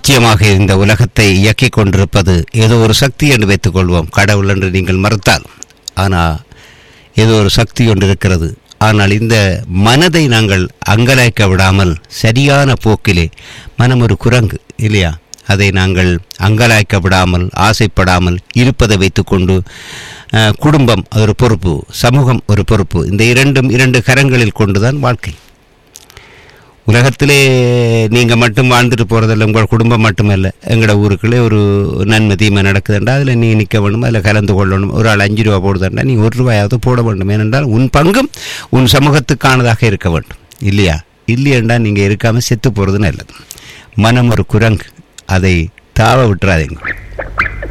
நிச்சயமாக இந்த உலகத்தை இயக்கிக் கொண்டிருப்பது ஏதோ ஒரு சக்தி என்று வைத்துக் கொள்வோம் கடவுள் என்று நீங்கள் மறுத்தால் ஆனால் ஏதோ ஒரு சக்தி ஒன்று இருக்கிறது ஆனால் இந்த மனதை நாங்கள் அங்கலாய்க்க விடாமல் சரியான போக்கிலே மனம் ஒரு குரங்கு இல்லையா அதை நாங்கள் அங்கலாய்க்க விடாமல் ஆசைப்படாமல் இருப்பதை வைத்துக்கொண்டு அஹ், குடும்பம் அது ஒரு பொறுப்பு சமூகம் ஒரு பொறுப்பு இந்த இரண்டும் இரண்டு கரங்களில் கொண்டுதான் வாழ்க்கை உலகத்திலே நீங்கள் மட்டும் வாழ்ந்துட்டு போகிறதில்ல உங்கள் குடும்பம் மட்டுமல்ல எங்களோட ஊருக்குள்ளே ஒரு நன்மை தீமை நடக்குதுண்டா அதில் நீ நிற்க வேணும் அதில் கலந்து கொள்ளணும் ஒரு ஆள் அஞ்சு ரூபா போடுதுண்டா நீ ஒரு ரூபாயாவது போட வேண்டும் ஏனென்றால் உன் பங்கும் உன் சமூகத்துக்கானதாக இருக்க வேண்டும் இல்லையா இல்லையண்டா நீங்கள் இருக்காமல் செத்து போகிறது நல்லது மனம் ஒரு குரங்கு அதை தாவ விட்டுறாதீங்க